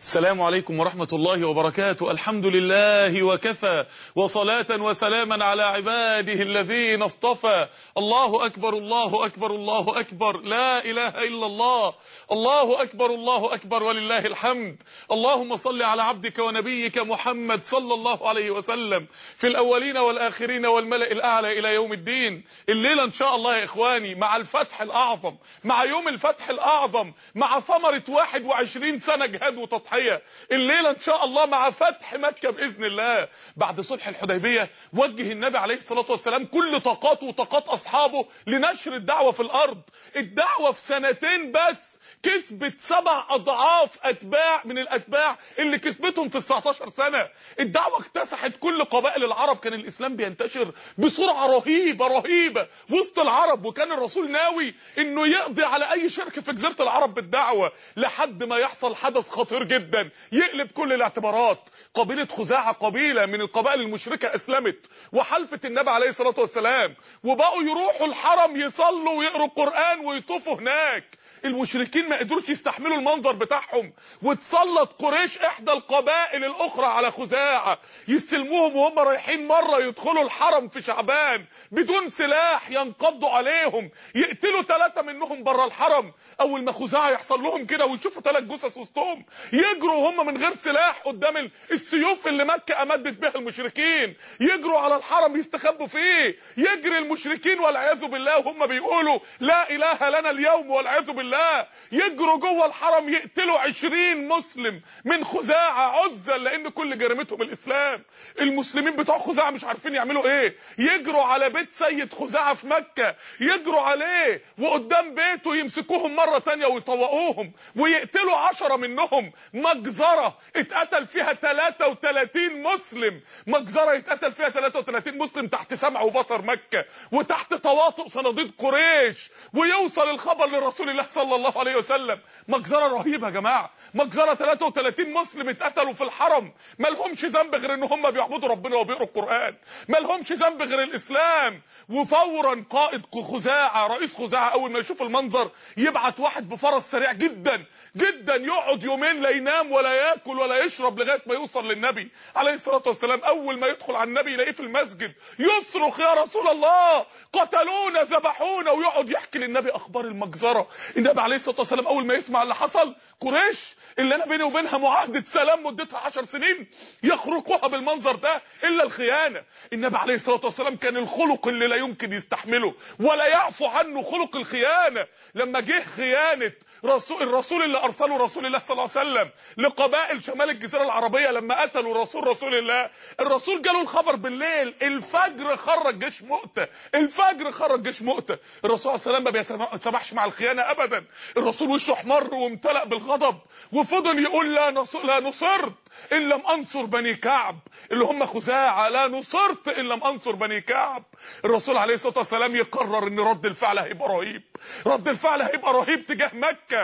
السلام عليكم ورحمة الله وبركاته الحمد لله وكفى وصلاة وسلاما على عباده الذين اصطفى الله أكبر الله أكبر الله أكبر لا إله إلا الله الله أكبر الله أكبر ولله الحمد اللهم صل على عبدك ونبيك محمد صلى الله عليه وسلم في الأولين والآخرين والملأ الأعلى إلى يوم الدين الليلة إن شاء الله يا إخواني مع الفتح الأعظم مع يوم الفتح الأعظم مع ثمرة 21 سنة جهاد وتضحية الليلة إن شاء الله مع فتح مكة بإذن الله بعد صلح الحديبية وجه النبي عليه الصلاة والسلام كل طاقاته وطاقات أصحابه لنشر الدعوة في الأرض الدعوة في سنتين بس كسبت سبع اضعاف اتباع من الاتباع اللي كسبتهم في ال 19 سنه الدعوه اكتسحت كل قبائل العرب كان الاسلام بينتشر بسرعه رهيبه رهيبه وسط العرب وكان الرسول ناوي انه يقضي على اي شركه في جزيره العرب بالدعوه لحد ما يحصل حدث خطير جدا يقلب كل الاعتبارات قبيله خزاعه قبيله من القبائل المشركه اسلمت وحلفت النبي عليه الصلاه والسلام وبقوا يروحوا الحرم يصلوا ويقروا القران ويطوفوا هناك المشركين ما قدروش يستحملوا المنظر بتاعهم وتسلط قريش احدى القبائل الاخرى على خزاعه يستلموهم وهم رايحين مره يدخلوا الحرم في شعبان بدون سلاح ينقضوا عليهم يقتلوا ثلاثه منهم بره الحرم اول ما خزاعه يحصل لهم كده ويشوفوا ثلاث جثث وسطهم يجروا هم من غير سلاح قدام السيوف اللي مكه امدت بها المشركين يجروا على الحرم يستخبوا فيه يجري المشركين والعياذ بالله وهم بيقولوا لا اله لنا اليوم والعياذ بالله يجروا جوه الحرم يقتلوا عشرين مسلم من خزاعة عزا لان كل جريمتهم الاسلام المسلمين بتوع خزاعة مش عارفين يعملوا ايه يجروا على بيت سيد خزاعة في مكة يجروا عليه وقدام بيته يمسكوهم مرة تانية ويطوقوهم ويقتلوا عشرة منهم مجزرة اتقتل فيها 33 مسلم مجزرة يتقتل فيها 33 مسلم تحت سمع وبصر مكة وتحت تواطؤ صناديد قريش ويوصل الخبر لرسول الله صلى الله عليه وسلم مجزره رهيبه يا جماعه مجزره 33 مسلم اتقتلوا في الحرم ما لهمش ذنب غير ان هم بيعبدوا ربنا وبيقروا القران ما لهمش ذنب غير الاسلام وفورا قائد خزاعه رئيس خزاعه اول ما يشوف المنظر يبعت واحد بفرس سريع جدا جدا يقعد يومين لا ينام ولا ياكل ولا يشرب لغايه ما يوصل للنبي عليه الصلاه والسلام اول ما يدخل على النبي يلاقيه في المسجد يصرخ يا رسول الله قتلونا ذبحونا ويقعد يحكي للنبي اخبار المجزره النبي عليه الصلاه والسلام اول ما يسمع اللي حصل قريش اللي انا بيني وبينها معاهده سلام مدتها 10 سنين يخرقوها بالمنظر ده الا الخيانه النبي عليه الصلاه والسلام كان الخلق اللي لا يمكن يستحمله ولا يعفو عنه خلق الخيانه لما جه خيانه رسول الرسول اللي ارسله رسول الله صلى الله عليه وسلم لقبائل شمال الجزيره العربيه لما قتلوا رسول رسول الله الرسول جاله الخبر بالليل الفجر خرج جيش مؤته الفجر خرج جيش مؤته الرسول صلى الله عليه وسلم ما بيتسامحش مع الخيانه ابدا الرسول وشه احمر وامتلأ بالغضب وفضل يقول لا نصر لا نصرت ان لم انصر بني كعب اللي هم خزاعه لا نصرت ان لم انصر بني كعب الرسول عليه الصلاه والسلام يقرر ان رد الفعل هيبقى رهيب رد الفعل هيبقى رهيب تجاه مكه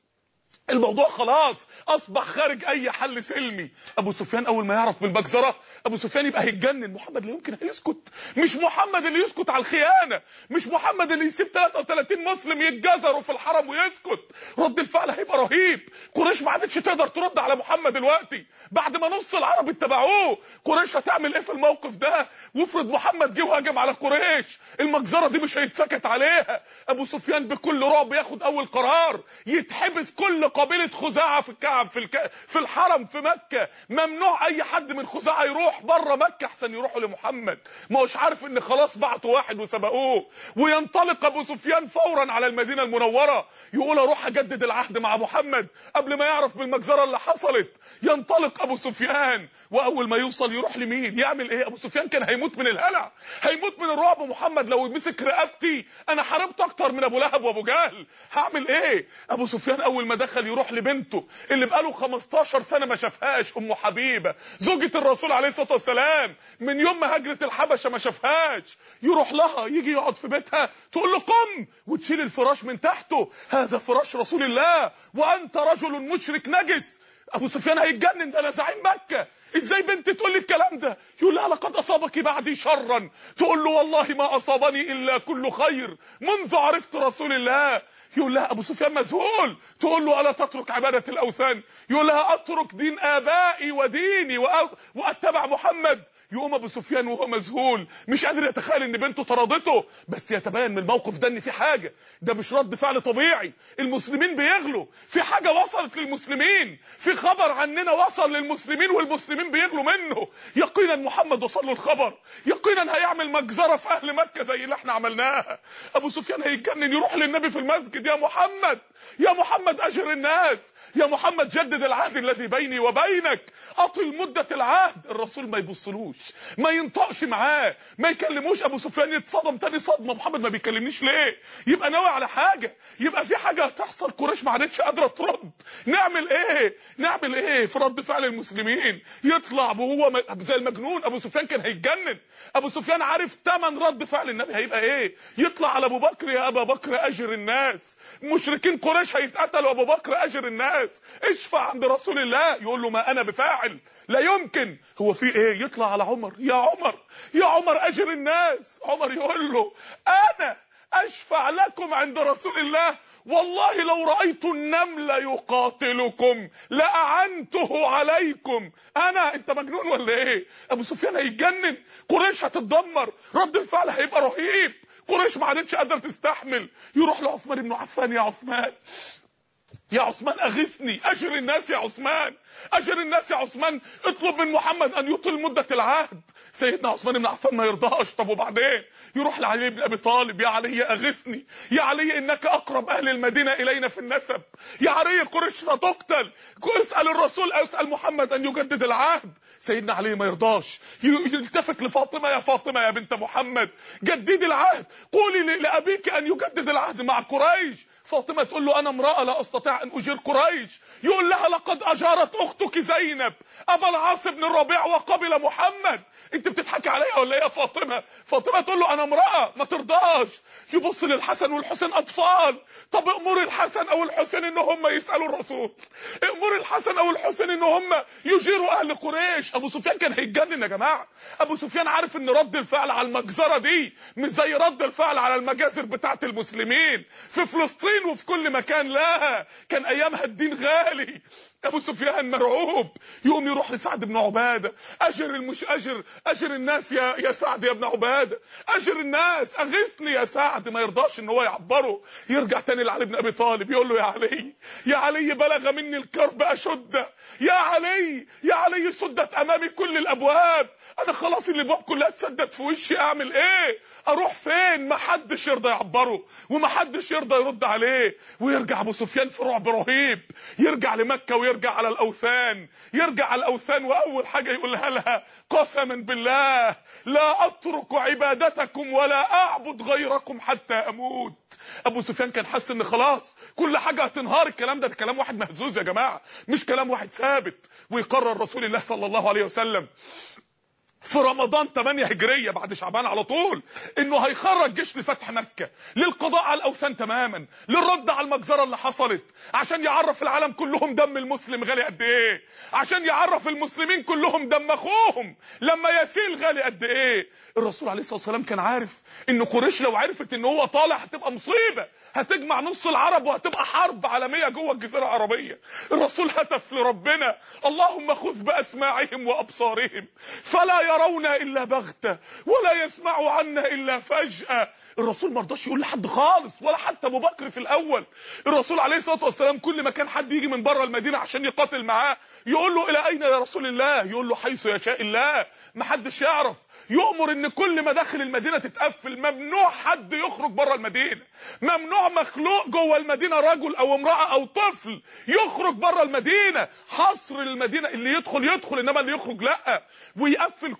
الموضوع خلاص اصبح خارج اي حل سلمي ابو سفيان اول ما يعرف بالمجزره ابو سفيان يبقى هيتجنن محمد لا يمكن هيسكت مش محمد اللي يسكت على الخيانه مش محمد اللي يسيب 33 مسلم يتجزروا في الحرم ويسكت رد الفعل هيبقى رهيب قريش ما عادتش تقدر ترد على محمد دلوقتي بعد ما نص العرب اتبعوه قريش هتعمل ايه في الموقف ده وافرض محمد جه وهجم على قريش المجزره دي مش هيتسكت عليها ابو سفيان بكل رعب ياخد اول قرار يتحبس كل قبيله خزاعه في الكعب في الك... في الحرم في مكه ممنوع اي حد من خزاعه يروح بره مكه احسن يروحوا لمحمد ما هوش عارف ان خلاص بعتوا واحد وسبقوه وينطلق ابو سفيان فورا على المدينه المنوره يقول اروح اجدد العهد مع محمد قبل ما يعرف بالمجزره اللي حصلت ينطلق ابو سفيان واول ما يوصل يروح لمين يعمل ايه ابو سفيان كان هيموت من الهلع هيموت من الرعب محمد لو مسك رقبتي انا حاربت اكتر من ابو لهب وابو جهل هعمل ايه ابو سفيان اول ما دخل يروح لبنته اللي بقاله 15 سنه ما شافهاش ام حبيبه زوجة الرسول عليه الصلاه والسلام من يوم ما هجرت الحبشه ما شافهاش يروح لها يجي يقعد في بيتها تقول له قم وتشيل الفراش من تحته هذا فراش رسول الله وانت رجل مشرك نجس ابو سفيان هيتجنن ده انا زعيم مكه ازاي بنت تقول لي الكلام ده يقول لها لقد اصابك بعدي شرا تقول له والله ما اصابني الا كل خير منذ عرفت رسول الله يقول لها ابو سفيان مذهول تقول له الا تترك عباده الاوثان يقول لها اترك دين ابائي وديني واتبع محمد يقوم ابو سفيان وهو مذهول مش قادر يتخيل ان بنته طردته بس يتبين من الموقف ده ان في حاجه ده مش رد فعل طبيعي المسلمين بيغلوا في حاجه وصلت للمسلمين في خبر عننا وصل للمسلمين والمسلمين بيغلوا منه يقينا محمد وصل له الخبر يقينا هيعمل مجزره في اهل مكه زي اللي احنا عملناها ابو سفيان هيتجنن يروح للنبي في المسجد يا محمد يا محمد اجر الناس يا محمد جدد العهد الذي بيني وبينك اطل مده العهد الرسول ما يبصلوش ما ينطقش معاه ما يكلموش ابو سفيان يتصدم تاني صدمه محمد ما بيكلمنيش ليه يبقى ناوي على حاجه يبقى في حاجه هتحصل قريش ما عادتش قادره ترد نعمل ايه نعمل ايه في رد فعل المسلمين يطلع وهو زي المجنون ابو سفيان كان هيتجنن ابو سفيان عارف ثمن رد فعل النبي هيبقى ايه يطلع على ابو بكر يا ابا بكر اجر الناس مشركين قريش هيتقتلوا ابو بكر اجر الناس اشفع عند رسول الله يقول له ما انا بفاعل لا يمكن هو في ايه يطلع على عمر يا عمر يا عمر اجر الناس عمر يقول له انا اشفع لكم عند رسول الله والله لو رأيت النمل يقاتلكم لأعنته عليكم أنا أنت مجنون ولا إيه أبو سفيان هيتجنن قريش هتتدمر رد الفعل هيبقى رهيب قريش ما عادتش قادره تستحمل يروح لعثمان بن عفان يا عثمان يا عثمان اغثني اجر الناس يا عثمان اجر الناس يا عثمان اطلب من محمد ان يطل مده العهد سيدنا عثمان بن عفان ما يرضاش طب وبعدين يروح لعلي بن ابي طالب يا علي اغثني يا علي انك اقرب اهل المدينه الينا في النسب يا علي قريش ستقتل اسال الرسول او اسال محمد ان يجدد العهد سيدنا علي ما يرضاش يلتفت لفاطمه يا فاطمه يا بنت محمد جددي العهد قولي لابيك ان يجدد العهد مع قريش فاطمه تقول له انا امراه لا استطيع ان اجير قريش يقول لها لقد اجارت اختك زينب ابا العاص بن الربيع وقبل محمد انت بتضحكي عليا ولا ايه يا فاطمه فاطمه تقول له انا امراه ما ترضاش يبص للحسن والحسين اطفال طب امر الحسن او الحسين ان هم يسالوا الرسول امر الحسن او الحسين ان هم يجيروا اهل قريش ابو سفيان كان هيتجنن يا جماعه ابو سفيان عارف ان رد الفعل على المجزره دي مش زي رد الفعل على المجازر بتاعه المسلمين في فلسطين وفي كل مكان لا كان ايامها الدين غالي ابو سفيان مرعوب يقوم يروح لسعد بن عباده اجر المش اجر اجر الناس يا يا سعد يا ابن عباده اجر الناس اغثني يا سعد ما يرضاش ان هو يعبره يرجع تاني لعلي بن ابي طالب يقول له يا علي يا علي بلغ مني الكرب اشده يا علي يا علي سدت امامي كل الابواب انا خلاص الابواب كلها اتسدت في وشي اعمل ايه اروح فين ما حدش يرضى يعبره وما حدش يرضى يرد عليه ويرجع ابو سفيان في رعب رهيب يرجع لمكه ويرجع على الاوثان يرجع على الاوثان واول حاجه يقولها لها قسما بالله لا اترك عبادتكم ولا اعبد غيركم حتى اموت ابو سفيان كان حاسس ان خلاص كل حاجه هتنهار الكلام ده, ده كلام واحد مهزوز يا جماعه مش كلام واحد ثابت ويقرر رسول الله صلى الله عليه وسلم في رمضان 8 هجريه بعد شعبان على طول انه هيخرج جيش لفتح مكه للقضاء على الاوثان تماما للرد على المجزره اللي حصلت عشان يعرف العالم كلهم دم المسلم غالي قد ايه عشان يعرف المسلمين كلهم دم اخوهم لما يسيل غالي قد ايه الرسول عليه الصلاه والسلام كان عارف ان قريش لو عرفت ان هو طالع هتبقى مصيبه هتجمع نص العرب وهتبقى حرب عالميه جوه الجزيره العربيه الرسول هتف لربنا اللهم خذ باسماعهم وابصارهم فلا يرون الا بغته ولا يسمعوا عنا الا فجاه الرسول ما رضاش يقول لحد خالص ولا حتى ابو بكر في الاول الرسول عليه الصلاه والسلام كل ما كان حد يجي من بره المدينه عشان يقاتل معاه يقول له الى اين يا رسول الله يقول له حيث يشاء الله ما حدش يعرف يؤمر ان كل مداخل المدينه تتقفل ممنوع حد يخرج بره المدينه ممنوع مخلوق جوه المدينه رجل او امراه او طفل يخرج بره المدينه حصر المدينه اللي يدخل يدخل انما اللي يخرج لا ويقفل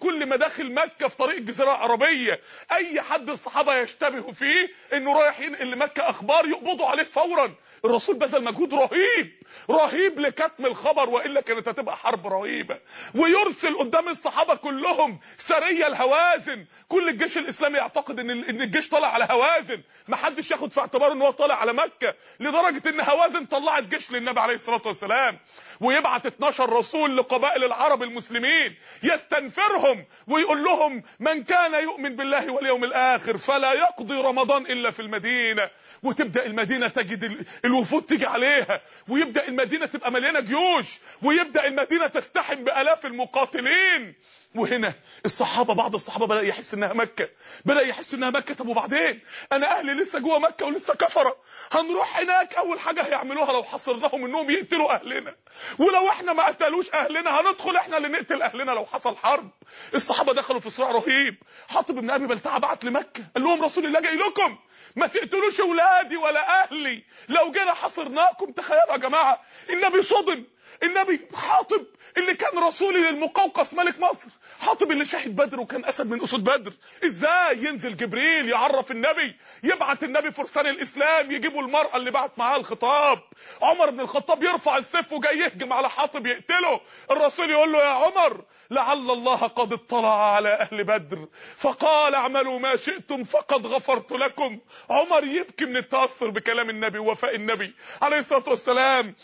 كل مداخل مكه في طريق الجزيره العربيه اي حد الصحابه يشتبهوا فيه انه رايح ينقل لمكه اخبار يقبضوا عليه فورا الرسول بذل مجهود رهيب رهيب لكتم الخبر والا كانت هتبقى حرب رهيبه ويرسل قدام الصحابه كلهم سريه الهوازن كل الجيش الاسلامي يعتقد ان ان الجيش طالع على هوازن ما حدش ياخد في اعتباره ان هو طالع على مكه لدرجه ان هوازن طلعت جيش للنبي عليه الصلاه والسلام ويبعت 12 رسول لقبائل العرب المسلمين يستنفرهم ويقول لهم من كان يؤمن بالله واليوم الاخر فلا يقضي رمضان الا في المدينه وتبدا المدينه تجد الوفود تيجي عليها ويبدا المدينه تبقى مليانه جيوش ويبدا المدينه تستحم بالاف المقاتلين وهنا الصحابه بعض الصحابه بدا يحس انها مكه بدا يحس انها مكه طب وبعدين انا اهلي لسه جوه مكه ولسه كفره هنروح هناك اول حاجه هيعملوها لو حصرناهم انهم يقتلوا اهلنا ولو احنا ما قتلوش اهلنا هندخل احنا اللي نقتل اهلنا لو حصل حرب الصحابه دخلوا في صراع رهيب حاطب بن ابي بلتعه بعت لمكه قال لهم رسول الله جاي لكم ما تقتلوش اولادي ولا اهلي لو جينا حصرناكم تخيلوا يا جماعه النبي صدم النبي حاطب اللي كان رسولي للمقوقس ملك مصر حاطب اللي شهد بدر وكان اسد من اسود بدر ازاي ينزل جبريل يعرف النبي يبعت النبي فرسان الاسلام يجيبوا المراه اللي بعت معاها الخطاب عمر بن الخطاب يرفع السيف وجاي يهجم على حاطب يقتله الرسول يقول له يا عمر لعل الله قد اطلع على اهل بدر فقال اعملوا ما شئتم فقد غفرت لكم عمر يبكي من التاثر بكلام النبي ووفاء النبي عليه الصلاه والسلام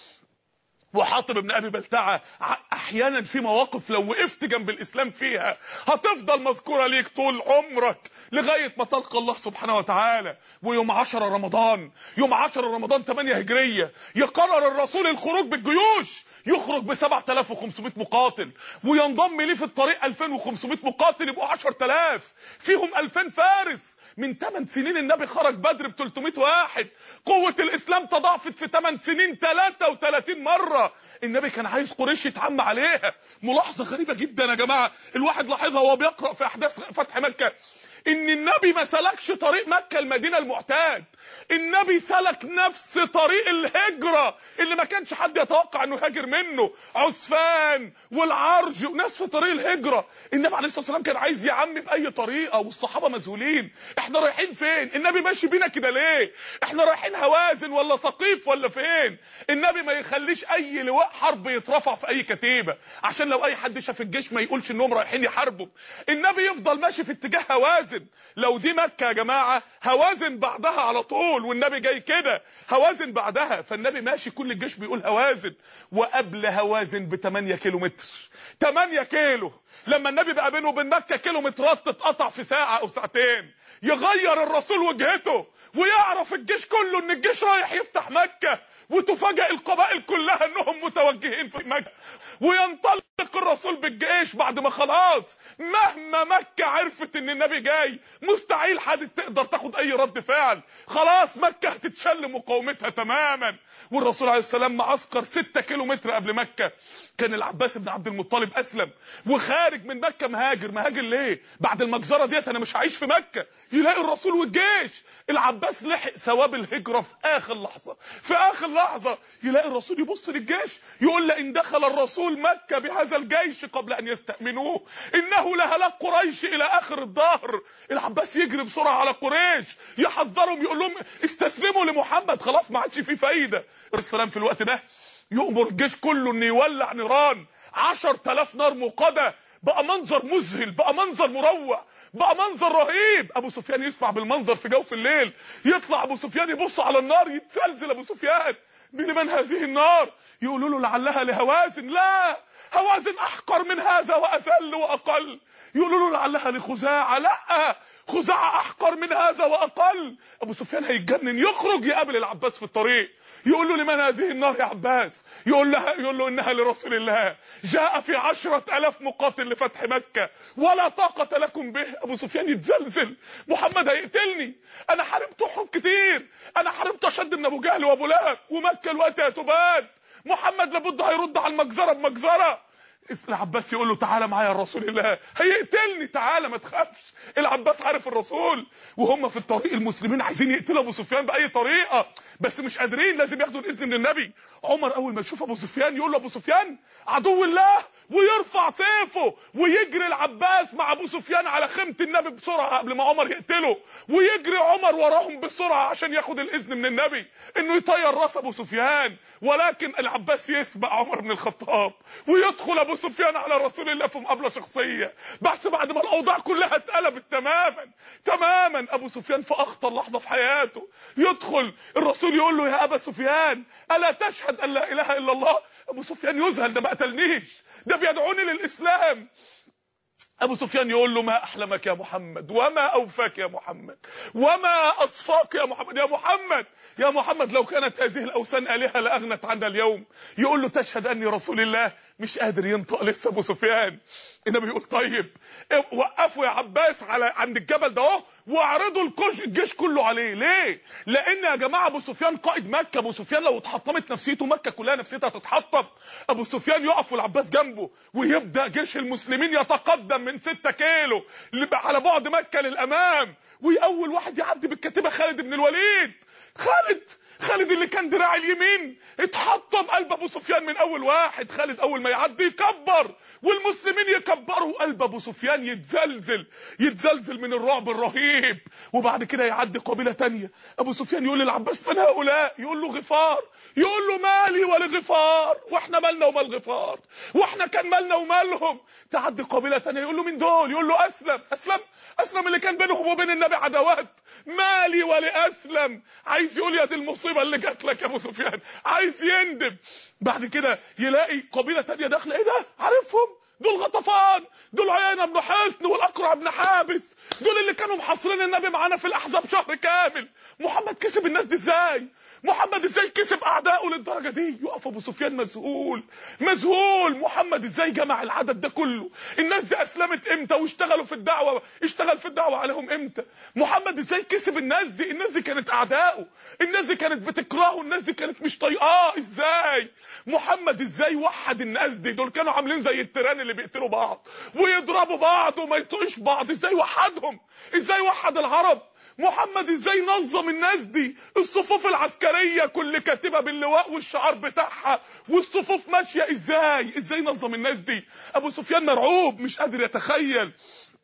وحاطب بن ابي بلتعه احيانا في مواقف لو وقفت جنب الاسلام فيها هتفضل مذكوره ليك طول عمرك لغايه ما تلقى الله سبحانه وتعالى ويوم 10 رمضان يوم 10 رمضان 8 هجريه يقرر الرسول الخروج بالجيوش يخرج ب 7500 مقاتل وينضم ليه في الطريق 2500 مقاتل يبقوا 10000 فيهم 2000 فارس من 8 سنين النبي خرج بدر ب 300 واحد قوة الإسلام تضاعفت في 8 سنين 33 مرة النبي كان عايز قريش يتعم عليها ملاحظة غريبة جدا يا جماعة الواحد لاحظها وهو بيقرأ في أحداث فتح مكة ان النبي ما سلكش طريق مكة المدينة المعتاد النبي سلك نفس طريق الهجرة اللي ما كانش حد يتوقع انه هاجر منه عسفان والعرج وناس في طريق الهجرة النبي عليه الصلاة والسلام كان عايز يعم بأي طريقة والصحابة مذهولين احنا رايحين فين النبي ماشي بينا كده ليه احنا رايحين هوازن ولا سقيف ولا فين النبي ما يخليش اي لواء حرب يترفع في اي كتيبة عشان لو اي حد شاف الجيش ما يقولش انهم رايحين يحاربوا النبي يفضل ماشي في اتجاه هوازن لو دي مكة يا جماعة هوازن بعدها على طول والنبي جاي كده هوازن بعدها فالنبي ماشي كل الجيش بيقول هوازن وقبل هوازن ب 8 كيلو متر 8 كيلو لما النبي بقى بينه وبين مكة كيلومترات تتقطع في ساعة او ساعتين يغير الرسول وجهته ويعرف الجيش كله ان الجيش رايح يفتح مكة وتفاجئ القبائل كلها انهم متوجهين في مكة وينطلق الرسول بالجيش بعد ما خلاص مهما مكة عرفت ان النبي جاي مستحيل حد تقدر تاخد اي رد فعل خلاص مكة هتتشل مقاومتها تماما والرسول عليه السلام معسكر 6 كيلو متر قبل مكة كان العباس بن عبد المطلب اسلم وخارج من مكة مهاجر مهاجر ليه بعد المجزرة ديت انا مش هعيش في مكة يلاقي الرسول والجيش العباس لحق ثواب الهجرة في اخر لحظة في اخر لحظة يلاقي الرسول يبص للجيش يقول لئن دخل الرسول مكة بهذا الجيش قبل ان يستأمنوه انه لهلاك قريش الى اخر الظهر العباس يجري بسرعة على قريش يحذرهم يقول لهم استسلموا لمحمد خلاص ما عادش فيه فايدة السلام في الوقت ده يؤمر الجيش كله انه يولع نيران 10000 نار موقده بقى منظر مذهل بقى منظر مروع بقى منظر رهيب ابو سفيان يسمع بالمنظر في جوف الليل يطلع ابو سفيان يبص على النار يتزلزل ابو سفيان لمن هذه النار يقولوا له لعلها لهوازن لا هوازن احقر من هذا واذل واقل يقولوا له لعلها لخزاعه لا خزاعه احقر من هذا واقل ابو سفيان هيتجنن يخرج يقابل العباس في الطريق يقول له لمن هذه النار يا عباس يقول لها يقول له انها لرسول الله جاء في عشرة الاف مقاتل لفتح مكة ولا طاقة لكم به ابو سفيان يتزلزل محمد هيقتلني انا حاربت حروب كتير انا حاربت اشد من ابو جهل وابو لهب ومكة الوقت هتباد محمد لابد هيرد على المجزرة بمجزرة العباس يقول له تعالى معايا يا رسول الله هيقتلني تعالى ما تخافش العباس عارف الرسول وهم في الطريق المسلمين عايزين يقتلوا ابو سفيان باي طريقه بس مش قادرين لازم ياخدوا الاذن من النبي عمر اول ما يشوف ابو سفيان يقول له ابو سفيان عدو الله ويرفع سيفه ويجري العباس مع ابو سفيان على خيمه النبي بسرعه قبل ما عمر يقتله ويجري عمر وراهم بسرعه عشان ياخد الاذن من النبي انه يطير راس ابو سفيان ولكن العباس يسبق عمر بن الخطاب ويدخل ابو سفيان على رسول الله في مقابله شخصيه بس بعد ما الاوضاع كلها اتقلبت تماما تماما ابو سفيان في اخطر لحظه في حياته يدخل الرسول يقول له يا ابا سفيان الا تشهد ان لا اله الا الله ابو سفيان يذهل ده ما قتلنيش ده بيدعوني للاسلام ابو سفيان يقول له ما احلمك يا محمد وما اوفاك يا محمد وما اصفاك يا محمد يا محمد يا محمد لو كانت هذه الاوثان الهه لاغنت عنا اليوم يقول له تشهد اني رسول الله مش قادر ينطق لسه ابو سفيان النبي يقول طيب وقفوا يا عباس على عند الجبل ده اهو واعرضوا الكش الجيش كله عليه ليه لان يا جماعه ابو سفيان قائد مكه ابو سفيان لو اتحطمت نفسيته مكه كلها نفسيتها تتحطم ابو سفيان يقف والعباس جنبه ويبدا جيش المسلمين يتقدم من 6 كيلو على بعد مكه للامام واول واحد يعدي بالكتيبه خالد بن الوليد خالد خالد اللي كان دراع اليمين اتحطم قلب ابو سفيان من اول واحد خالد اول ما يعدي يكبر والمسلمين يكبروا قلب ابو سفيان يتزلزل يتزلزل من الرعب الرهيب وبعد كده يعدي قبيله تانية ابو سفيان يقول للعباس من هؤلاء يقول له غفار يقول له مالي ولغفار واحنا مالنا ومال غفار واحنا كان مالنا ومالهم تعدي قبيله تانية يقول له مين دول يقول له اسلم اسلم اسلم اللي كان بينهم وبين النبي عداوات مالي ولاسلم عايز يقول يا دي المصيبه اللي جات لك يا ابو سفيان عايز يندب بعد كده يلاقي قبيله تانية داخله ايه ده عارفهم دول غطفان دول عيانة بن حسن والاقرع بن حابس دول اللي كانوا محاصرين النبي معانا في الاحزاب شهر كامل محمد كسب الناس دي ازاي محمد ازاي كسب اعدائه للدرجه دي يقف ابو سفيان مذهول مذهول محمد ازاي جمع العدد ده كله الناس دي اسلمت امتى واشتغلوا في الدعوه اشتغل في الدعوه عليهم امتى محمد ازاي كسب الناس دي الناس دي كانت اعدائه الناس دي كانت بتكرهه الناس دي كانت مش طايقاه ازاي محمد ازاي وحد الناس دي دول كانوا عاملين زي التيران اللي بيقتلوا بعض ويضربوا بعض وما يطيقوش بعض ازاي وحدهم ازاي وحد العرب محمد ازاي نظم الناس دي الصفوف العسكرية كل كاتبة باللواء والشعار بتاعها والصفوف ماشية ازاي ازاي نظم الناس دي ابو سفيان مرعوب مش قادر يتخيل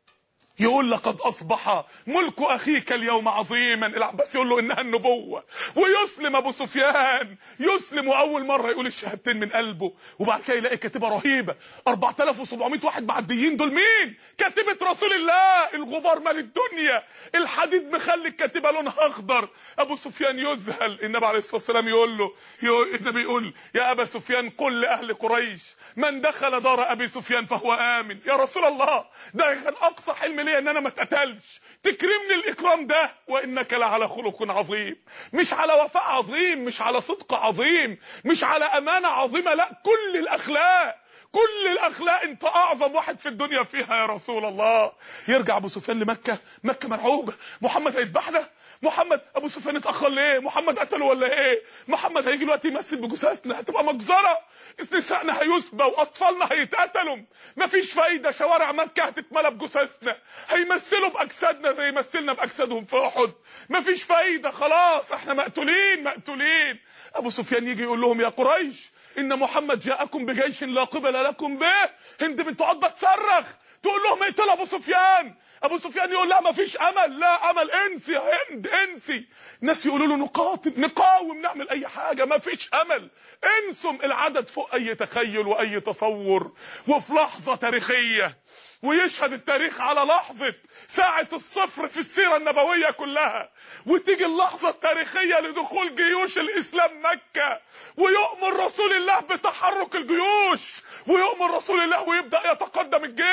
يقول لقد اصبح ملك اخيك اليوم عظيما العباس يقول له انها النبوه ويسلم ابو سفيان يسلم واول مره يقول الشهادتين من قلبه وبعد كده يلاقي كاتبه رهيبه 4700 واحد معديين دول مين كاتبه رسول الله الغبار مال الدنيا الحديد مخلي الكاتبه لونها اخضر ابو سفيان يذهل النبي عليه الصلاه والسلام يقول له يقول النبي يقول يا ابا سفيان قل لاهل قريش من دخل دار ابي سفيان فهو امن يا رسول الله ده كان اقصى حلم ليا ان انا ما اتقتلش تكرمني الاكرام ده وانك لعلى خلق عظيم مش على وفاء عظيم مش على صدق عظيم مش على امانه عظيمه لا كل الاخلاق كل الاخلاق انت اعظم واحد في الدنيا فيها يا رسول الله يرجع ابو سفيان لمكه مكه مرعوبه محمد هيذبحنا محمد ابو سفيان اتاخر ليه محمد قتله ولا ايه محمد هيجي دلوقتي يمثل بجثثنا هتبقى مجزره نسائنا هيسبى واطفالنا هيتقتلوا مفيش فايده شوارع مكه هتتملى بجثثنا هيمثلوا باجسادنا زي مثلنا باجسادهم في احد مفيش فايده خلاص احنا مقتولين مقتولين ابو سفيان يجي يقول لهم يا قريش ان محمد جاءكم بجيش لا قبل لكم به هند بنت عتبه تصرخ تقول لهم اقتلوا ابو سفيان ابو سفيان يقول لا مفيش امل لا امل انسي يا هند انسي الناس يقولوا له نقاتل نقاوم نعمل اي حاجه مفيش امل انسم العدد فوق اي تخيل واي تصور وفي لحظه تاريخيه ويشهد التاريخ على لحظة ساعة الصفر في السيرة النبوية كلها وتيجي اللحظة التاريخية لدخول جيوش الإسلام مكة ويؤمر رسول الله بتحرك الجيوش ويؤمر رسول الله ويبدأ يتقدم الجيش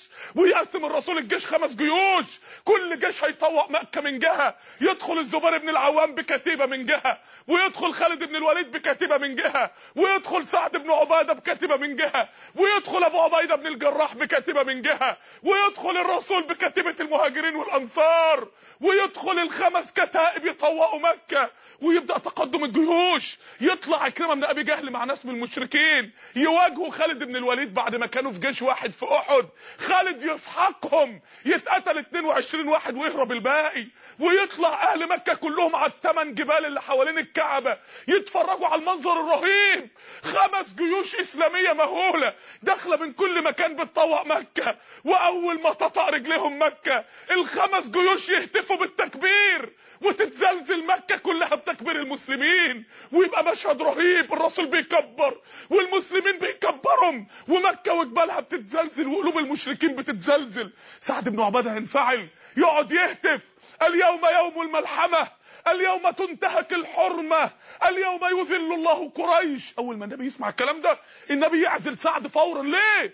ويقسم الرسول الجيش خمس جيوش كل جيش هيطوق مكة من جهة يدخل الزبير بن العوام بكتيبة من جهة ويدخل خالد بن الوليد بكتيبة من جهة ويدخل سعد بن عبادة بكتيبة من جهة ويدخل ابو عبيدة بن الجراح بكتيبة من جهة ويدخل الرسول بكتيبة المهاجرين والانصار ويدخل الخمس كتائب يطوقوا مكة ويبدأ تقدم الجيوش يطلع عكرمة بن ابي جهل مع ناس من المشركين يواجهوا خالد بن الوليد بعد ما كانوا في جيش واحد في احد خالد يسحقهم يتقتل 22 واحد ويهرب الباقي ويطلع اهل مكة كلهم على الثمان جبال اللي حوالين الكعبة يتفرجوا على المنظر الرهيب خمس جيوش اسلامية مهولة داخلة من كل مكان بتطوق مكة واول ما تطأ رجليهم مكة الخمس جيوش يهتفوا بالتكبير وتتزلزل مكة كلها بتكبير المسلمين ويبقى مشهد رهيب الرسول بيكبر والمسلمين بيكبرهم ومكة وجبالها بتتزلزل وقلوب المشركين بتتزلزل سعد بن عبادة هينفعل يقعد يهتف اليوم يوم الملحمة اليوم تنتهك الحرمة اليوم يذل الله قريش اول ما النبي يسمع الكلام ده النبي يعزل سعد فورا ليه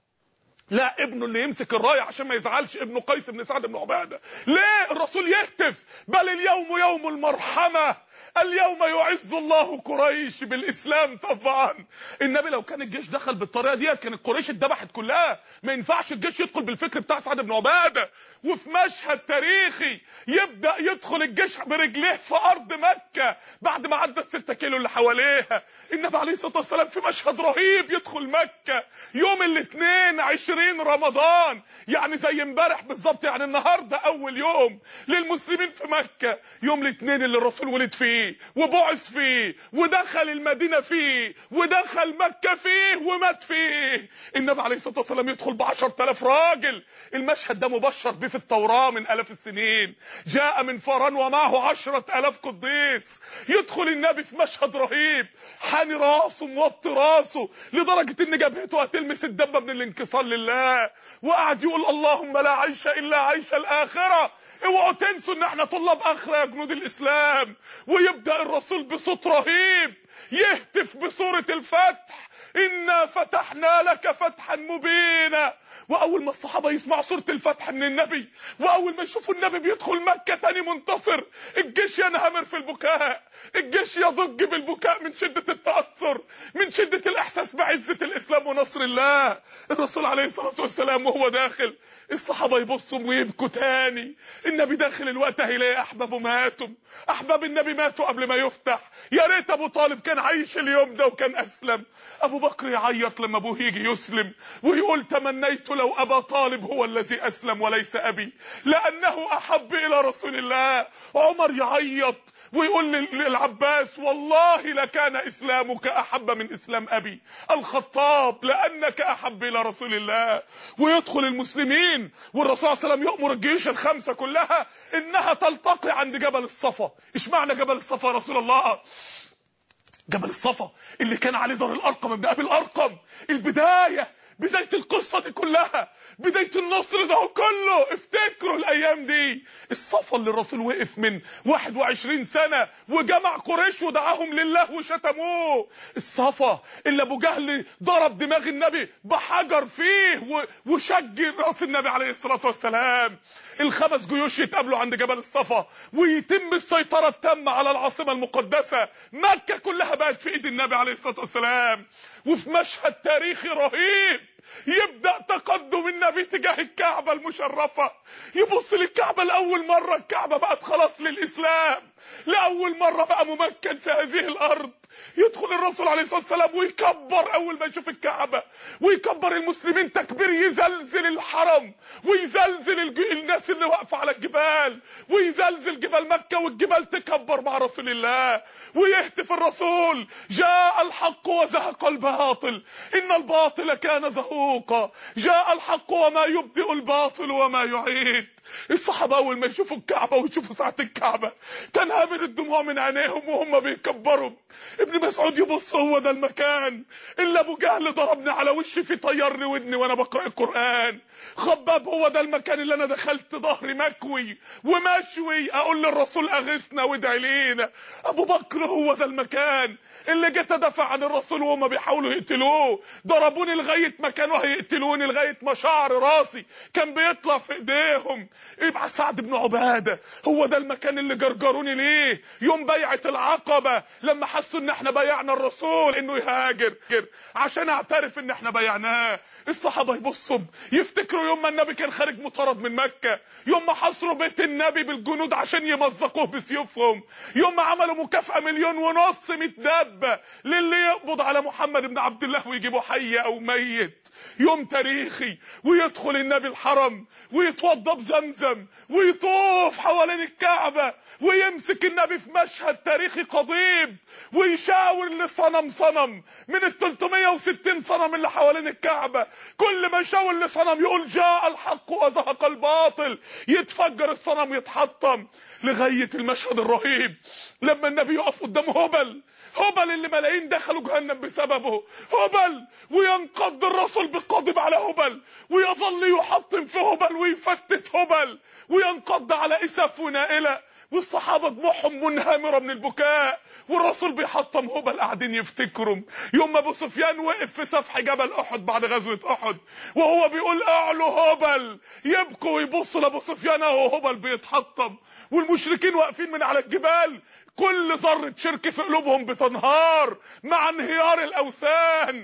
لا ابنه اللي يمسك الرايه عشان ما يزعلش ابنه قيس بن سعد بن عباده ليه الرسول يهتف بل اليوم يوم المرحمه اليوم يعز الله قريش بالاسلام طبعا النبي لو كان الجيش دخل بالطريقه ديت كانت قريش اتذبحت كلها ما ينفعش الجيش يدخل بالفكر بتاع سعد بن عباده وفي مشهد تاريخي يبدا يدخل الجيش برجليه في ارض مكه بعد ما عدى الستة كيلو اللي حواليها النبي عليه الصلاه والسلام في مشهد رهيب يدخل مكه يوم الاثنين 20 رمضان يعني زي امبارح بالظبط يعني النهارده اول يوم للمسلمين في مكه يوم الاثنين اللي الرسول ولد فيه وبعث فيه ودخل المدينه فيه ودخل مكه فيه ومات فيه النبي عليه الصلاه والسلام يدخل ب 10000 راجل المشهد ده مبشر به في التوراه من الاف السنين جاء من فران ومعه 10000 قديس يدخل النبي في مشهد رهيب حاني راسه موطي راسه لدرجه ان جبهته هتلمس الدبه من الانكسار لله وقعد يقول اللهم لا عيش الا عيش الاخره اوعوا تنسوا ان احنا طلاب اخره يا جنود الاسلام ويبدا الرسول بصوت رهيب يهتف بسوره الفتح انا فتحنا لك فتحا مبينا واول ما الصحابه يسمعوا سوره الفتح من النبي واول ما يشوفوا النبي بيدخل مكه تاني منتصر الجيش ينهمر في البكاء الجيش يضج بالبكاء من شده التاثر من شده الاحساس بعزه الاسلام ونصر الله الرسول عليه الصلاه والسلام وهو داخل الصحابه يبصوا ويبكوا تاني النبي داخل الوقت هيلاقي احبابه ماتوا احباب النبي ماتوا قبل ما يفتح يا ريت ابو طالب كان عايش اليوم ده وكان اسلم ابو بكر يعيط لما ابوه يجي يسلم ويقول تمنيت لو ابا طالب هو الذي اسلم وليس ابي لانه احب الى رسول الله عمر يعيط ويقول للعباس والله لكان اسلامك احب من اسلام ابي الخطاب لانك احب الى رسول الله ويدخل المسلمين والرسول صلى الله عليه وسلم يامر الجيوش الخمسه كلها انها تلتقي عند جبل الصفا اشمعنى جبل الصفا يا رسول الله جبل الصفا اللي كان عليه دار الارقم ابن ابي الارقم البدايه بداية القصة دي كلها بداية النصر ده كله افتكروا الايام دي الصفا اللي الرسول وقف من 21 سنة وجمع قريش ودعاهم لله وشتموه الصفا اللي ابو جهل ضرب دماغ النبي بحجر فيه وشج راس النبي عليه الصلاة والسلام الخمس جيوش يتقابلوا عند جبل الصفا ويتم السيطرة التامة على العاصمة المقدسة مكة كلها بقت في ايد النبي عليه الصلاة والسلام وفي مشهد تاريخي رهيب يبدأ تقدم النبي تجاه الكعبة المشرفة يبص للكعبة لأول مرة الكعبة بقت خلاص للإسلام لأول مرة بقى ممكن في هذه الأرض يدخل الرسول عليه الصلاة والسلام ويكبر أول ما يشوف الكعبة ويكبر المسلمين تكبير يزلزل الحرم ويزلزل الج... الناس اللي واقفة على الجبال ويزلزل جبال مكة والجبال تكبر مع رسول الله ويهتف الرسول جاء الحق وزهق الباطل إن الباطل كان زهوقا جاء الحق وما يبدئ الباطل وما يعيد الصحابه اول ما يشوفوا الكعبه ويشوفوا ساعه الكعبه تنهمر الدموع من عينيهم وهم بيكبروا ابن مسعود يبص هو ده المكان اللي ابو جهل ضربني على وشي فيه طيرني ودني وانا بقرا القران خباب هو ده المكان اللي انا دخلت ظهري مكوي ومشوي اقول للرسول اغثنا وادعي لينا ابو بكر هو ده المكان اللي جيت ادافع عن الرسول وهم بيحاولوا يقتلوه ضربوني لغايه ما كانوا هيقتلوني لغايه ما شعر راسي كان بيطلع في ايديهم يبقى سعد بن عباده هو ده المكان اللي جرجروني ليه يوم بيعه العقبه لما حسوا ان احنا بيعنا الرسول انه يهاجر عشان اعترف ان احنا بيعناه الصحابه يبصوا يفتكروا يوم ما النبي كان خارج مطارد من مكه يوم ما حصروا بيت النبي بالجنود عشان يمزقوه بسيوفهم يوم ما عملوا مكافاه مليون ونص متدبه للي يقبض على محمد بن عبد الله ويجيبه حي او ميت يوم تاريخي ويدخل النبي الحرم ويتوضى بزمزم ويطوف حوالين الكعبة ويمسك النبي في مشهد تاريخي قضيب ويشاور لصنم صنم من ال 360 صنم اللي حوالين الكعبة كل ما يشاور لصنم يقول جاء الحق وزهق الباطل يتفجر الصنم يتحطم لغاية المشهد الرهيب لما النبي يقف قدام هبل هبل اللي ملايين دخلوا جهنم بسببه هبل وينقض الرسول بالقضب على هبل ويظل يحطم في هبل ويفتت هبل وينقض على اسف ونائله والصحابه دموعهم منهمره من البكاء والرسول بيحطم هبل قاعدين يفتكروا يوم ما ابو سفيان وقف في سفح جبل احد بعد غزوه احد وهو بيقول اعلو هبل يبكوا ويبصوا لابو سفيان اهو هبل بيتحطم والمشركين واقفين من على الجبال كل ذره شرك في قلوبهم بتنهار مع انهيار الاوثان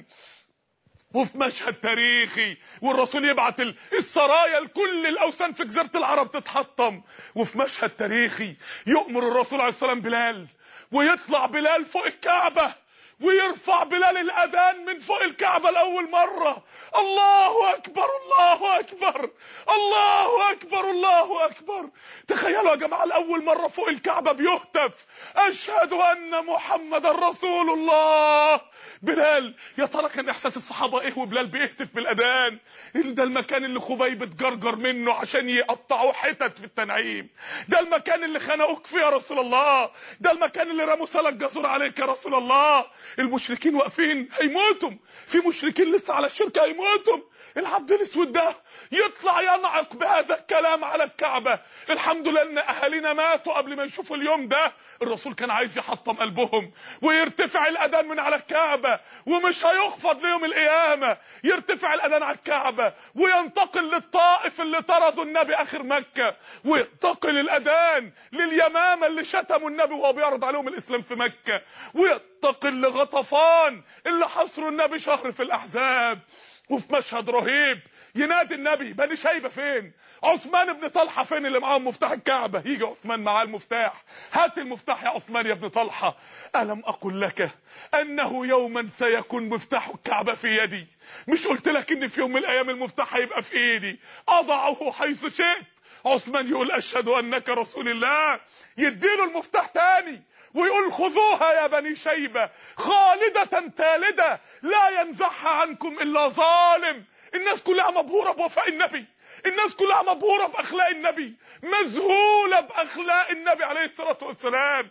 وفي مشهد تاريخي والرسول يبعت السرايا لكل الاوثان في جزيره العرب تتحطم وفي مشهد تاريخي يؤمر الرسول عليه السلام بلال ويطلع بلال فوق الكعبه ويرفع بلال الاذان من فوق الكعبه لاول مره الله اكبر الله اكبر الله اكبر الله اكبر تخيلوا يا جماعه لاول مره فوق الكعبه بيهتف اشهد ان محمد رسول الله بلال يا ترى كان احساس الصحابه ايه وبلال بيهتف بالاذان ده المكان اللي خبيب اتجرجر منه عشان يقطعوه حتت في التنعيم ده المكان اللي خنقوك فيه يا رسول الله ده المكان اللي رموا سلك جزور عليك يا رسول الله المشركين واقفين هيموتوا في مشركين لسه على الشرك هيموتوا العبد الاسود ده يطلع ينعق بهذا الكلام على الكعبه الحمد لله ان اهالينا ماتوا قبل ما يشوفوا اليوم ده الرسول كان عايز يحطم قلبهم ويرتفع الاذان من على الكعبه ومش هيخفض ليوم القيامه يرتفع الاذان على الكعبه وينتقل للطائف اللي طردوا النبي اخر مكه وينتقل الاذان لليمامه اللي شتموا النبي وهو بيعرض عليهم الاسلام في مكه وينتقل لغطفان اللي حصروا النبي شهر في الاحزاب وفي مشهد رهيب ينادي النبي بني شيبه فين عثمان بن طلحه فين اللي معاهم مفتاح الكعبه يجي عثمان معاه المفتاح هات المفتاح يا عثمان يا ابن طلحه الم اقل لك انه يوما سيكون مفتاح الكعبه في يدي مش قلت لك ان في يوم من الايام المفتاح هيبقى في ايدي اضعه حيث شئت عثمان يقول اشهد انك رسول الله يديله المفتاح تاني ويقول خذوها يا بني شيبة خالدة تالدة لا ينزعها عنكم إلا ظالم الناس كلها مبهورة بوفاء النبي الناس كلها مبهورة بأخلاق النبي مذهولة بأخلاق النبي عليه الصلاة والسلام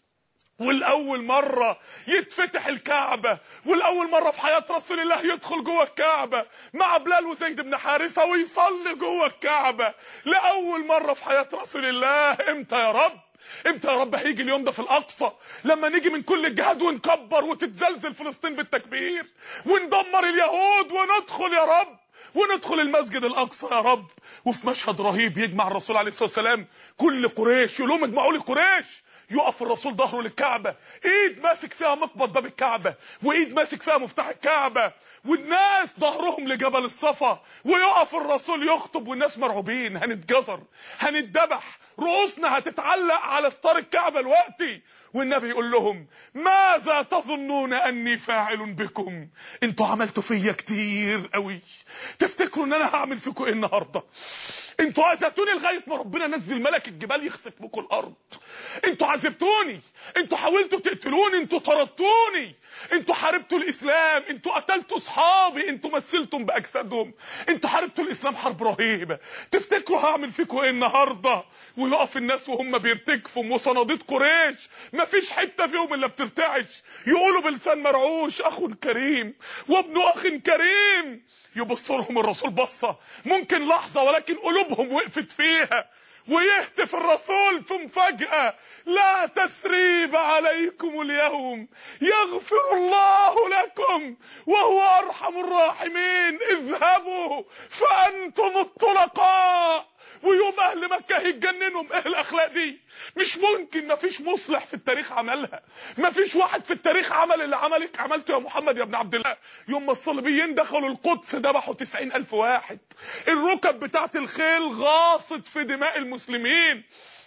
والاول مره يتفتح الكعبه والاول مره في حياه رسول الله يدخل جوه الكعبه مع بلال وزيد بن حارثه ويصلي جوه الكعبه لاول مره في حياه رسول الله امتى يا رب امتى يا رب هيجي اليوم ده في الاقصى لما نيجي من كل الجهات ونكبر وتتزلزل فلسطين بالتكبير وندمر اليهود وندخل يا رب وندخل المسجد الاقصى يا رب وفي مشهد رهيب يجمع الرسول عليه الصلاه والسلام كل قريش يقول لهم اجمعوا لي قريش يقف الرسول ظهره للكعبة ايد ماسك فيها مقبض باب الكعبة وايد ماسك فيها مفتاح الكعبة والناس ظهرهم لجبل الصفا ويقف الرسول يخطب والناس مرعوبين هنتجزر هنتذبح رؤوسنا هتتعلق على ستار الكعبة دلوقتي والنبي يقول لهم ماذا تظنون اني فاعل بكم انتوا عملتوا فيا كتير قوي تفتكروا ان انا هعمل فيكم ايه النهارده انتوا عذبتوني لغايه ما ربنا نزل ملك الجبال يخسف بكم الارض انتوا عذبتوني انتوا حاولتوا تقتلوني انتوا طردتوني انتوا حاربتوا الاسلام انتوا قتلتوا اصحابي انتوا مثلتم باجسادهم انتوا حاربتوا الاسلام حرب رهيبه تفتكروا هعمل فيكم ايه النهارده ويقف الناس وهم بيرتجفوا وصناديد قريش مفيش حته فيهم الا بترتعش يقولوا بلسان مرعوش اخ كريم وابن اخ كريم يبص لهم الرسول بصه ممكن لحظه ولكن قلوبهم وقفت فيها ويهتف الرسول في مفاجأة لا تسريب عليكم اليوم يغفر الله لكم وهو أرحم الراحمين اذهبوا فأنتم الطلقاء ويوم اهل مكه هيتجننوا ايه الاخلاق دي مش ممكن مفيش مصلح في التاريخ عملها مفيش واحد في التاريخ عمل اللي عملك عملته يا محمد يا ابن عبد الله يوم ما الصليبيين دخلوا القدس ذبحوا 90 الف واحد الركب بتاعت الخيل غاصت في دماء المسلمين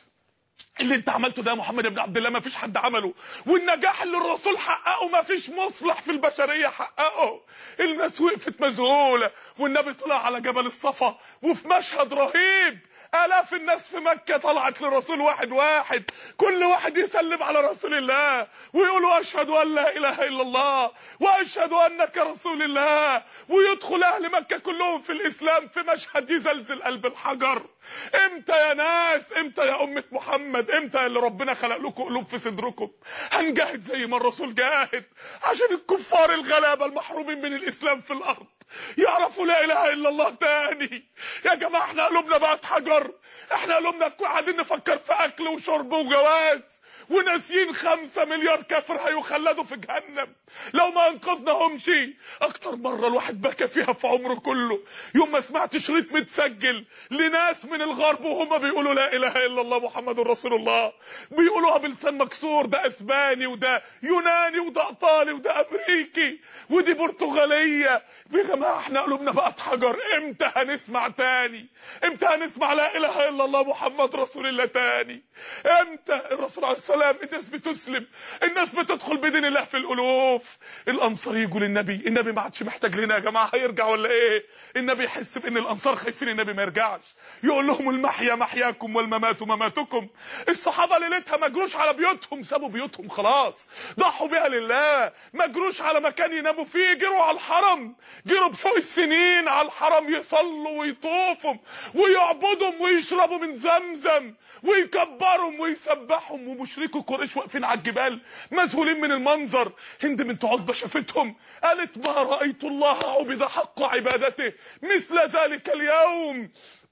اللي انت عملته ده يا محمد بن عبد الله ما فيش حد عمله والنجاح اللي الرسول حققه ما فيش مصلح في البشريه حققه الناس وقفت مذهوله والنبي طلع على جبل الصفا وفي مشهد رهيب الاف الناس في مكه طلعت لرسول واحد واحد كل واحد يسلم على رسول الله ويقولوا اشهد ان لا اله الا الله واشهد انك رسول الله ويدخل اهل مكه كلهم في الاسلام في مشهد يزلزل قلب الحجر امتى يا ناس امتى يا امه محمد امتى اللي ربنا خلق لكم قلوب في صدركم هنجاهد زي ما الرسول جاهد عشان الكفار الغلابه المحرومين من الاسلام في الارض يعرفوا لا اله الا الله تاني يا جماعه احنا قلوبنا بقت حجر احنا قلوبنا قاعدين نفكر في اكل وشرب وجواز وناسيين خمسة مليار كافر هيخلدوا في جهنم لو ما انقذناهمش اكتر مرة الواحد بكى فيها في عمره كله يوم ما سمعت شريط متسجل لناس من الغرب وهم بيقولوا لا اله الا الله محمد رسول الله بيقولوها بلسان مكسور ده اسباني وده يوناني وده ايطالي وده امريكي ودي برتغالية يا جماعة احنا قلوبنا بقت حجر امتى هنسمع تاني امتى هنسمع لا اله الا الله محمد رسول الله تاني امتى الرسول عليه السلام الناس بتسلم الناس بتدخل بدين الله في الالوف الانصار يجوا للنبي النبي ما عادش محتاج لنا يا جماعه هيرجع ولا ايه النبي يحس بان الانصار خايفين النبي ما يرجعش يقول لهم المحيا محياكم والممات مماتكم الصحابه ليلتها ما جروش على بيوتهم سابوا بيوتهم خلاص ضحوا بيها لله ما جروش على مكان يناموا فيه جروا على الحرم جروا بفوق السنين على الحرم يصلوا ويطوفوا ويعبدوا ويشربوا من زمزم ويكبروا ويسبحوا ومشركوا قريش واقفين على الجبال مذهولين من المنظر هند بنت عتبة شافتهم قالت ما رأيت الله عبد حق عبادته مثل ذلك اليوم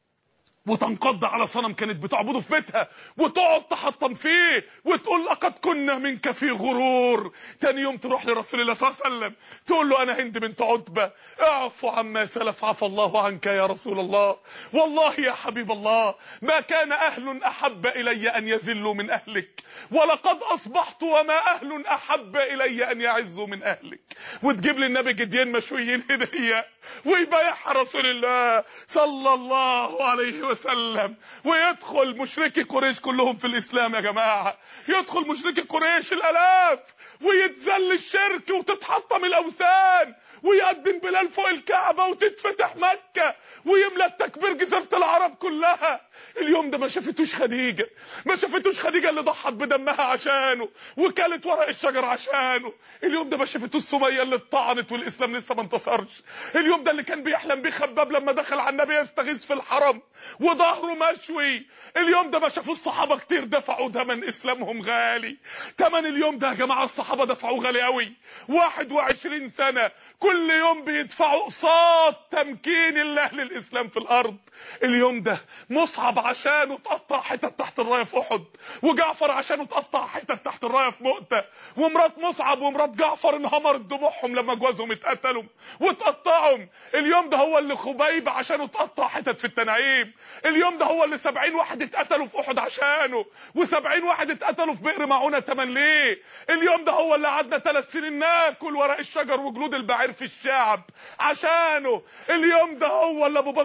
وتنقض على صنم كانت بتعبده في بيتها وتقعد تحطم فيه وتقول لقد كنا منك في غرور تاني يوم تروح لرسول الله صلى الله عليه وسلم تقول له انا هند بنت عتبة اعفو عما سلف عفى الله عنك يا رسول الله والله يا حبيب الله ما كان اهل احب الي ان يذلوا من اهلك ولقد اصبحت وما اهل احب الي ان يعزوا من اهلك وتجيب لي النبي جديان مشويين هديه ويبايعها رسول الله صلى الله عليه وسلم وسلم ويدخل مشركي قريش كلهم في الاسلام يا جماعه يدخل مشركي قريش الالاف ويتذل الشرك وتتحطم الاوثان ويقدم بلال فوق الكعبه وتتفتح مكه ويملى التكبير جزيره العرب كلها اليوم ده ما شافتوش خديجه ما شافتوش خديجه اللي ضحت بدمها عشانه وكلت ورق الشجر عشانه اليوم ده ما شافتوش سميه اللي اتطعنت والاسلام لسه ما انتصرش اليوم ده اللي كان بيحلم بيه خباب لما دخل على النبي يستغيث في الحرم وظهره مشوي اليوم ده ما شافوش صحابه كتير دفعوا ثمن اسلامهم غالي ثمن اليوم ده يا جماعه الصحابه دفعوه غالي قوي 21 سنه كل يوم بيدفعوا قصاد تمكين الله للاسلام في الارض اليوم ده مصعب عشانه اتقطع حتت تحت الرايه في احد وجعفر عشانه اتقطع حتت تحت الرايه في مؤته ومرات مصعب ومرات جعفر انهمرت دموعهم لما جوازهم اتقتلوا واتقطعوا اليوم ده هو اللي خبيب عشانه اتقطع حتت في التنعيم اليوم ده هو اللي 70 واحد اتقتلوا في احد عشانه و70 واحد اتقتلوا في بئر معونه تمن ليه اليوم ده هو اللي قعدنا ثلاث سنين ناكل ورق الشجر وجلود البعير في الشعب عشانه اليوم ده هو اللي ابو بكر خرج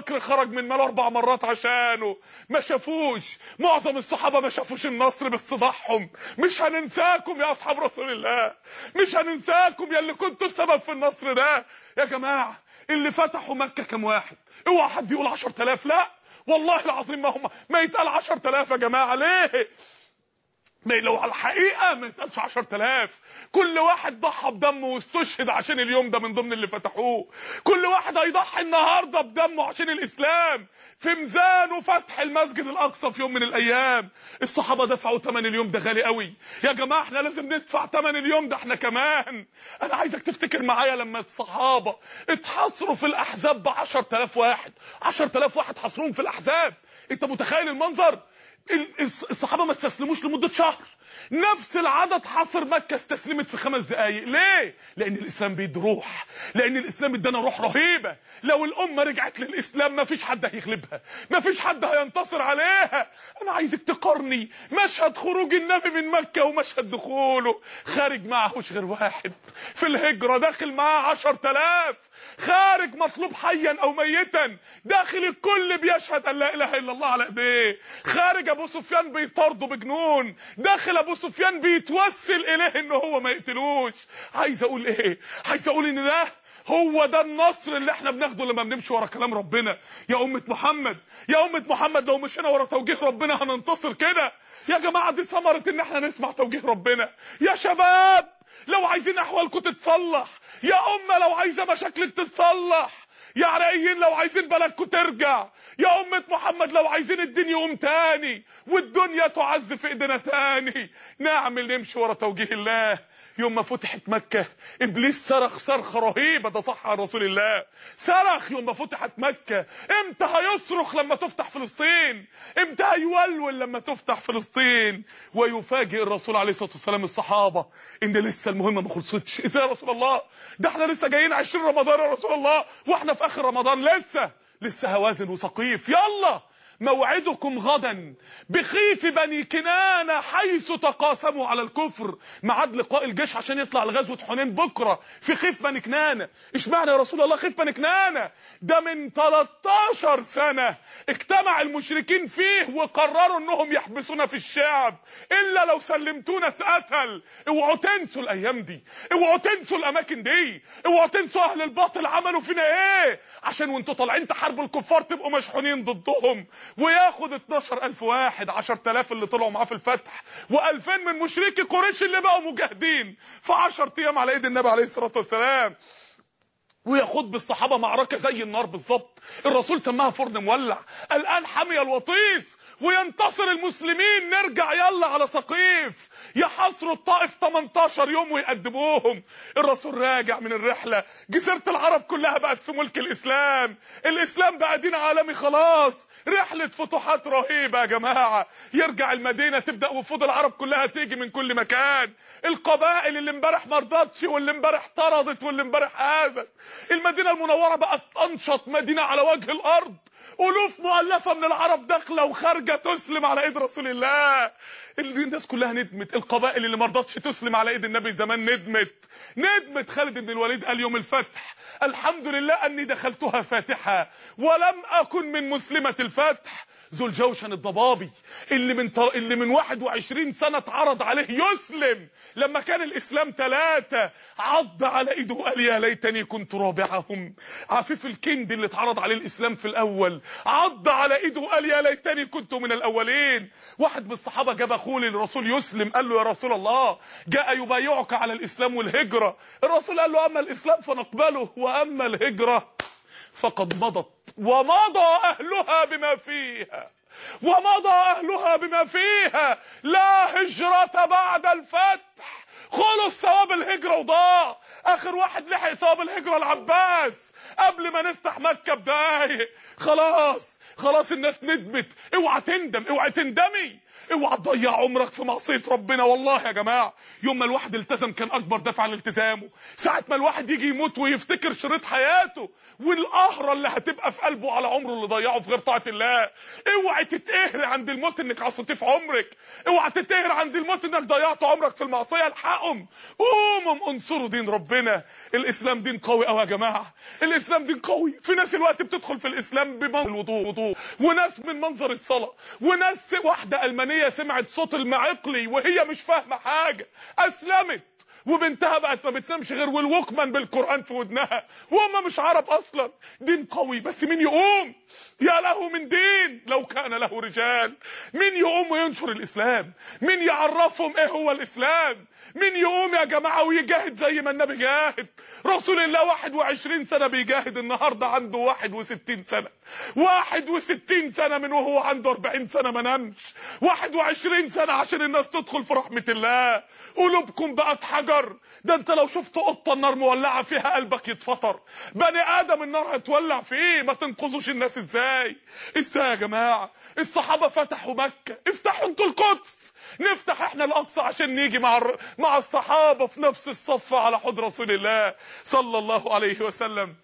خرج من ماله اربع مرات عشانه ما شافوش معظم الصحابه ما شافوش النصر باصطداعهم مش هننساكم يا اصحاب رسول الله مش هننساكم يا اللي كنتوا السبب في النصر ده يا جماعه اللي فتحوا مكه كام واحد اوعى حد يقول 10000 لا والله العظيم ما هم ما يتقال 10000 يا جماعه ليه ما لو على الحقيقه ما يتقالش 10000 كل واحد ضحى بدمه واستشهد عشان اليوم ده من ضمن اللي فتحوه كل واحد هيضحي النهارده بدمه عشان الاسلام في ميزانه فتح المسجد الاقصى في يوم من الايام الصحابه دفعوا ثمن اليوم ده غالي قوي يا جماعه احنا لازم ندفع ثمن اليوم ده احنا كمان انا عايزك تفتكر معايا لما الصحابه اتحصروا في الاحزاب ب 10000 واحد 10000 واحد حصروهم في الاحزاب انت متخيل المنظر الصحابه ما استسلموش لمده شهر نفس العدد حاصر مكه استسلمت في خمس دقائق ليه لان الاسلام بيدي روح لان الاسلام ادانا روح رهيبه لو الامه رجعت للاسلام ما فيش حد هيغلبها ما فيش حد هينتصر عليها انا عايزك تقارني مشهد خروج النبي من مكه ومشهد دخوله خارج معهوش غير واحد في الهجره داخل معاه 10000 خارج مطلوب حيا او ميتا داخل الكل بيشهد ان لا اله الا الله على ايديه خارج ابو سفيان بيطارده بجنون داخل ابو سفيان بيتوسل اليه ان هو ما يقتلوش عايز اقول ايه عايز اقول ان ده هو ده النصر اللي احنا بناخده لما بنمشي ورا كلام ربنا يا أمة محمد يا أمة محمد لو مشينا ورا توجيه ربنا هننتصر كده يا جماعة دي ثمرة ان احنا نسمع توجيه ربنا يا شباب لو عايزين احوالكم تتصلح يا أمة لو عايزة مشاكلك تتصلح يا عراقيين لو عايزين بلدكم ترجع يا أمة محمد لو عايزين الدين يقوم تاني والدنيا تعز في ايدينا تاني نعمل نمشي ورا توجيه الله يوم ما فتحت مكة ابليس صرخ صرخة رهيبة ده صح عن رسول الله صرخ يوم ما فتحت مكة امتى هيصرخ لما تفتح فلسطين امتى هيولول لما تفتح فلسطين ويفاجئ الرسول عليه الصلاة والسلام الصحابة ان لسه المهمة ما خلصتش ازاي يا رسول الله ده احنا لسه جايين 20 رمضان يا رسول الله واحنا في اخر رمضان لسه لسه هوازن وسقيف يلا موعدكم غدا بخيف بني كنانة حيث تقاسموا على الكفر ميعاد لقاء الجيش عشان يطلع لغزوة حنين بكرة في خيف بني كنانة اشمعنى يا رسول الله خيف بني كنانة ده من 13 سنة اجتمع المشركين فيه وقرروا انهم يحبسونا في الشعب الا لو سلمتونا اتقتل اوعوا تنسوا الايام دي اوعوا تنسوا الاماكن دي اوعوا تنسوا اهل الباطل عملوا فينا ايه عشان وانتوا طالعين تحاربوا الكفار تبقوا مشحونين ضدهم وياخد 12000 واحد 10000 اللي طلعوا معاه في الفتح و2000 من مشركي قريش اللي بقوا مجاهدين في 10 ايام على ايد النبي عليه الصلاه والسلام ويخوض بالصحابه معركه زي النار بالظبط الرسول سماها فرن مولع الان حمي الوطيس وينتصر المسلمين نرجع يلا على سقيف يحاصروا الطائف 18 يوم ويقدموهم الرسول راجع من الرحلة جزيرة العرب كلها بقت في ملك الإسلام الإسلام بقى دين عالمي خلاص رحلة فتوحات رهيبة يا جماعة يرجع المدينة تبدأ وفود العرب كلها تيجي من كل مكان القبائل اللي امبارح مرضتش واللي امبارح طردت واللي امبارح هازت المدينة المنورة بقت أنشط مدينة على وجه الأرض ألوف مؤلفة من العرب داخلة وخارجة تسلم على إيد رسول الله الناس كلها ندمت القبائل اللي ما رضتش تسلم على ايد النبي زمان ندمت ندمت خالد بن الوليد قال يوم الفتح الحمد لله اني دخلتها فاتحه ولم اكن من مسلمه الفتح ذو الجوشن الضبابي اللي من طر... اللي من 21 سنه اتعرض عليه يسلم لما كان الاسلام ثلاثه عض على ايده وقال يا ليتني كنت رابعهم عفيف الكند اللي اتعرض عليه الاسلام في الاول عض على ايده وقال يا ليتني كنت من الاولين واحد من الصحابه جاب اخوه للرسول يسلم قال له يا رسول الله جاء يبايعك على الاسلام والهجره الرسول قال له اما الاسلام فنقبله واما الهجره فقد مضت ومضى اهلها بما فيها ومضى اهلها بما فيها لا هجرة بعد الفتح خلص ثواب الهجرة وضاع اخر واحد لحق ثواب الهجرة العباس قبل ما نفتح مكة بداية خلاص خلاص الناس ندمت اوعى تندم اوعى تندمي اوعى تضيع عمرك في معصيه ربنا والله يا جماعه يوم ما الواحد التزم كان اكبر دافع لالتزامه ساعه ما الواحد يجي يموت ويفتكر شريط حياته والقهره اللي هتبقى في قلبه على عمره اللي ضيعه في غير طاعه الله اوعي تتقهر عند الموت انك عصيتيه في عمرك اوعى تتقهر عند الموت انك ضيعت عمرك في المعصيه الحقهم قوموا انصروا دين ربنا الاسلام دين قوي قوي يا جماعه الاسلام دين قوي في ناس الوقت بتدخل في الاسلام بمنظر الوضوء وضوء وناس من منظر الصلاه وناس واحده المانيه سمعت صوت المعقلي وهي مش فاهمه حاجه اسلمت وبنتها بقت ما بتنامش غير والوكمان بالقران في ودنها وهم مش عرب اصلا دين قوي بس مين يقوم يا له من دين لو كان له رجال مين يقوم وينشر الاسلام مين يعرفهم ايه هو الاسلام مين يقوم يا جماعه ويجاهد زي ما النبي جاهد رسول الله 21 سنه بيجاهد النهارده عنده 61 سنه 61 سنه من وهو عنده 40 سنه ما نامش 21 سنه عشان الناس تدخل في رحمه الله قلوبكم بقت حجر ده انت لو شفت قطه النار مولعه فيها قلبك يتفطر بني ادم النار هتولع فيه ما تنقذوش الناس ازاي ازاي يا جماعه الصحابه فتحوا مكه افتحوا انتوا القدس نفتح احنا الاقصى عشان نيجي مع الر... مع الصحابه في نفس الصف على حوض رسول الله صلى الله عليه وسلم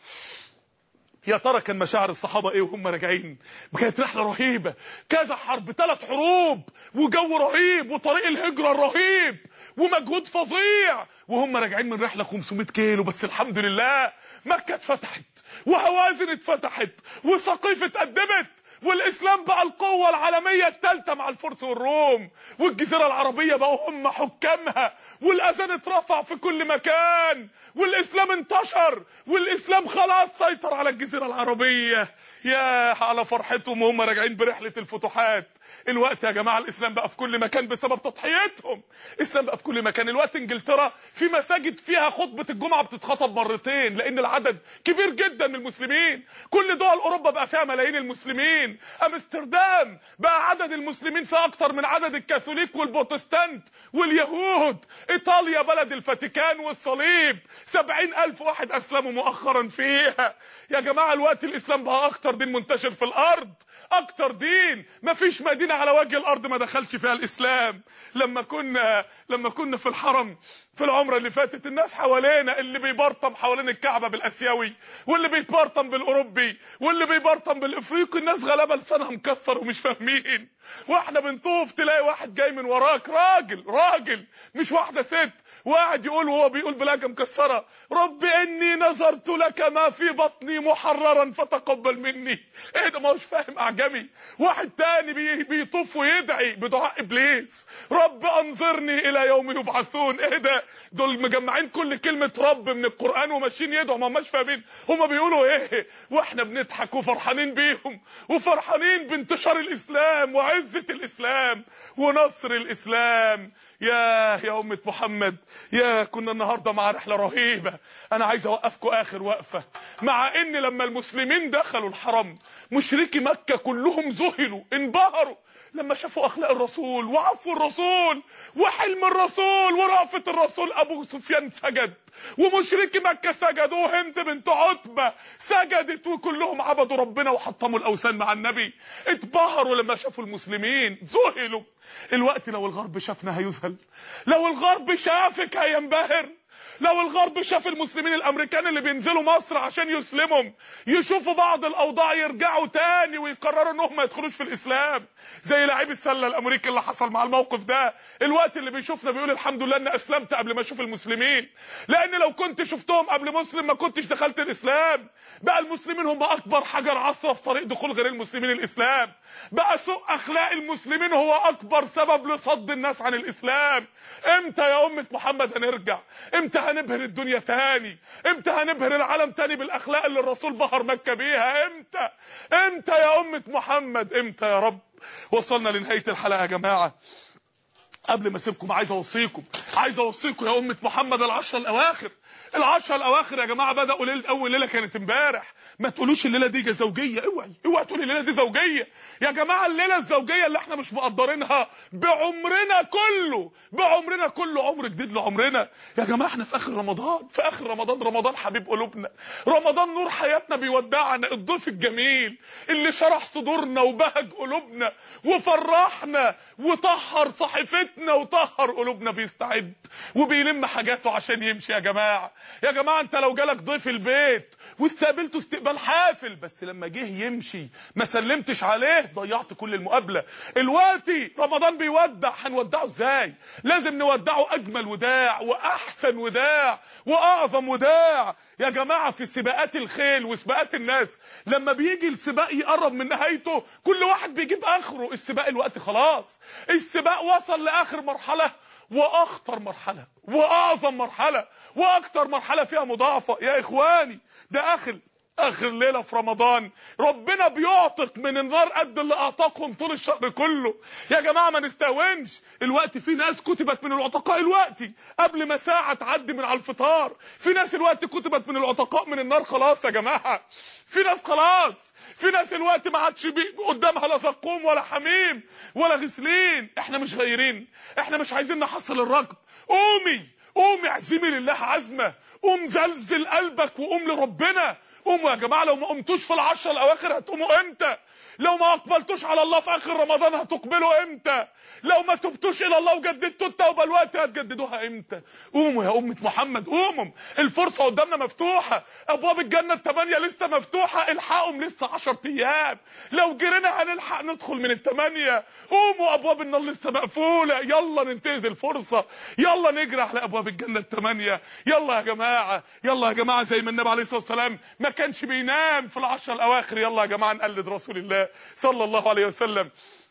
يا ترى كان مشاعر الصحابه ايه وهم راجعين كانت رحله رهيبه كذا حرب ثلاث حروب وجو رهيب وطريق الهجره الرهيب ومجهود فظيع وهم راجعين من رحله 500 كيلو بس الحمد لله مكه اتفتحت وهوازن اتفتحت وسقيف اتقدمت والاسلام بقى القوه العالميه الثالثه مع الفرس والروم والجزيره العربيه بقوا هم حكامها والاذان اترفع في كل مكان والاسلام انتشر والاسلام خلاص سيطر على الجزيره العربيه يا على فرحتهم وهم راجعين برحله الفتوحات الوقت يا جماعه الاسلام بقى في كل مكان بسبب تضحيتهم الاسلام بقى في كل مكان الوقت انجلترا في مساجد فيها خطبه الجمعه بتتخطب مرتين لان العدد كبير جدا من المسلمين كل دول اوروبا بقى فيها ملايين المسلمين امستردام بقى عدد المسلمين فيها اكتر من عدد الكاثوليك والبروتستانت واليهود ايطاليا بلد الفاتيكان والصليب سبعين الف واحد اسلموا مؤخرا فيها يا جماعه الوقت الاسلام بقى اكتر دين منتشر في الارض اكتر دين مفيش مدينه على وجه الارض ما دخلش فيها الاسلام لما كنا لما كنا في الحرم في العمره اللي فاتت الناس حوالينا اللي بيبرطم حوالين الكعبه بالاسيوي واللي بيتبرطم بالاوروبي واللي بيبرطم بالافريقي الناس غلابه لسانها مكسر ومش فاهمين واحنا بنطوف تلاقي واحد جاي من وراك راجل راجل مش واحده ست وقاعد يقول وهو بيقول بلهجه مكسره رب اني نظرت لك ما في بطني محررا فتقبل مني ايه ده ما مش فاهم اعجمي واحد تاني بي بيطوف ويدعي بدعاء ابليس رب انظرني الى يوم يبعثون ايه ده دول مجمعين كل كلمه رب من القران وماشيين يدعوا ما هماش فاهمين هم بيقولوا ايه واحنا بنضحك وفرحانين بيهم وفرحانين بانتشار الاسلام وعزه الاسلام ونصر الاسلام يا يا أمة محمد يا كنا النهاردة مع رحلة رهيبة أنا عايز أوقفكم آخر وقفة مع إن لما المسلمين دخلوا الحرم مشركي مكة كلهم ذهلوا انبهروا لما شافوا أخلاق الرسول وعفو الرسول وحلم الرسول ورأفة الرسول أبو سفيان سجد ومشركي مكة سجدوا وهند بنت عتبة سجدت وكلهم عبدوا ربنا وحطموا الأوثان مع النبي اتبهروا لما شافوا المسلمين ذهلوا الوقت لو الغرب شافنا هيذهل لو الغرب شافك هينبهر لو الغرب شاف المسلمين الامريكان اللي بينزلوا مصر عشان يسلمهم يشوفوا بعض الاوضاع يرجعوا تاني ويقرروا انهم ما يدخلوش في الاسلام زي لاعب السله الامريكي اللي حصل مع الموقف ده الوقت اللي بيشوفنا بيقول الحمد لله ان اسلمت قبل ما اشوف المسلمين لان لو كنت شفتهم قبل مسلم ما كنتش دخلت الاسلام بقى المسلمين هم اكبر حجر عصره في طريق دخول غير المسلمين الاسلام بقى سوء اخلاق المسلمين هو اكبر سبب لصد الناس عن الاسلام امتى يا امه محمد هنرجع امتى هنبهر الدنيا تاني امتى هنبهر العالم تاني بالاخلاق اللي الرسول بهر مكه بيها امتى امتى يا امه محمد امتى يا رب وصلنا لنهايه الحلقه يا جماعه قبل ما اسيبكم عايز اوصيكم عايز اوصيكم يا امه محمد العشره الاواخر العشرة الاواخر يا جماعه بداوا ليله اول ليله كانت امبارح ما تقولوش الليله دي زوجيه اوعي اوعي تقولي الليله دي زوجيه يا جماعه الليله الزوجيه اللي احنا مش مقدرينها بعمرنا كله بعمرنا كله عمر جديد لعمرنا يا جماعه احنا في اخر رمضان في اخر رمضان رمضان حبيب قلوبنا رمضان نور حياتنا بيودعنا الضيف الجميل اللي شرح صدورنا وبهج قلوبنا وفرحنا وطهر صحيفتنا وطهر قلوبنا بيستعد وبيلم حاجاته عشان يمشي يا جماعه يا جماعه انت لو جالك ضيف البيت واستقبلته استقبال حافل بس لما جه يمشي ما سلمتش عليه ضيعت كل المقابله الوقتي رمضان بيودع هنودعه ازاي لازم نودعه اجمل وداع واحسن وداع واعظم وداع يا جماعه في سباقات الخيل وسباقات الناس لما بيجي السباق يقرب من نهايته كل واحد بيجيب اخره السباق الوقت خلاص السباق وصل لاخر مرحله واخطر مرحله واعظم مرحله واكتر مرحله فيها مضاعفه يا اخواني ده اخر اخر ليله في رمضان ربنا بيعتق من النار قد اللي اعتقهم طول الشهر كله يا جماعه ما نستهونش الوقت في ناس كتبت من العتقاء الوقت قبل ما ساعه تعدي من على الفطار في ناس الوقت كتبت من العتقاء من النار خلاص يا جماعه في ناس خلاص في ناس الوقت ما عادش قدامها لا زقوم ولا حميم ولا غسلين احنا مش غيرين احنا مش عايزين نحصل الركب قومي قومي اعزمي لله عزمه قوم زلزل قلبك وقوم لربنا قوموا يا جماعه لو ما قمتوش في العشر الاواخر هتقوموا امتى لو ما اقبلتوش على الله في اخر رمضان هتقبلوا امتى لو ما تبتوش الى الله وجددتوا التوبه الوقت هتجددوها امتى قوموا يا امه محمد قوموا الفرصه قدامنا مفتوحه ابواب الجنه الثمانيه لسه مفتوحه الحقهم لسه 10 ايام لو جرينا هنلحق ندخل من الثمانيه قوموا ابواب النار لسه مقفوله يلا ننتهز الفرصه يلا نجري على ابواب الجنه الثمانيه يلا يا جماعه يلا يا جماعه زي ما النبي عليه الصلاه والسلام ما كانش بينام في العشر الاواخر يلا يا جماعه نقلد رسول الله صلى الله عليه وسلم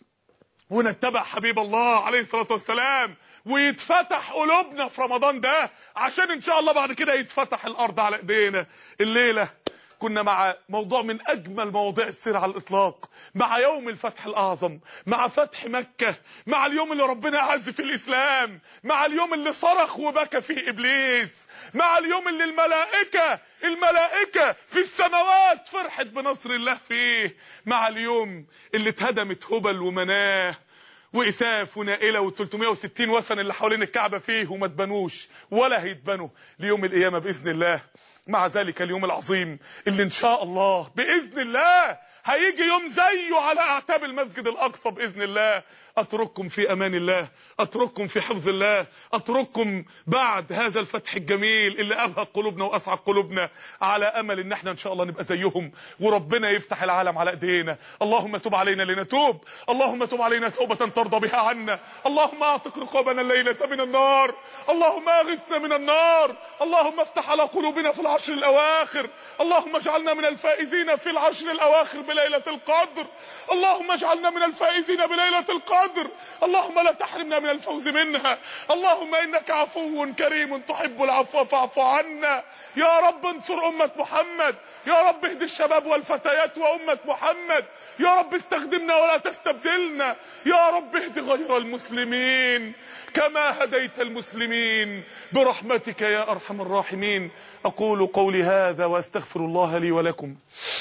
ونتبع حبيب الله عليه الصلاه والسلام ويتفتح قلوبنا في رمضان ده عشان ان شاء الله بعد كده يتفتح الارض على ايدينا الليله كنا مع موضوع من اجمل مواضيع السير على الاطلاق مع يوم الفتح الاعظم مع فتح مكه مع اليوم اللي ربنا عز في الاسلام مع اليوم اللي صرخ وبكى فيه ابليس مع اليوم اللي الملائكه الملائكه في السماوات فرحت بنصر الله فيه مع اليوم اللي اتهدمت هبل ومناه وإساف ونائلة و360 وثن اللي حوالين الكعبة فيه وما اتبنوش ولا هيتبنوا ليوم القيامة بإذن الله مع ذلك اليوم العظيم اللي إن شاء الله بإذن الله هيجي يوم زيه على أعتاب المسجد الأقصى بإذن الله أترككم في أمان الله أترككم في حفظ الله أترككم بعد هذا الفتح الجميل اللي أبهى قلوبنا وأسعد قلوبنا على أمل إن احنا إن شاء الله نبقى زيهم وربنا يفتح العالم على إيدينا اللهم تب علينا لنتوب اللهم تب علينا توبة ترضى بها عنا اللهم أعتق رقابنا الليلة من النار اللهم أغثنا من النار اللهم افتح على قلوبنا في العشر الأواخر اللهم اجعلنا من الفائزين في العشر الأواخر بليلة القدر اللهم اجعلنا من الفائزين بليلة القدر اللهم لا تحرمنا من الفوز منها اللهم إنك عفو كريم تحب العفو فاعف عنا يا رب انصر أمة محمد يا رب اهد الشباب والفتيات وأمة محمد يا رب استخدمنا ولا تستبدلنا يا رب اهد غير المسلمين كما هديت المسلمين برحمتك يا أرحم الراحمين أقول قولي هذا وأستغفر الله لي ولكم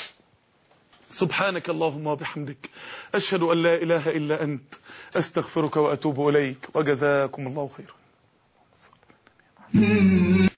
سبحانك اللهم وبحمدك أشهد أن لا إله إلا أنت أستغفرك وأتوب إليك وجزاكم الله خيرا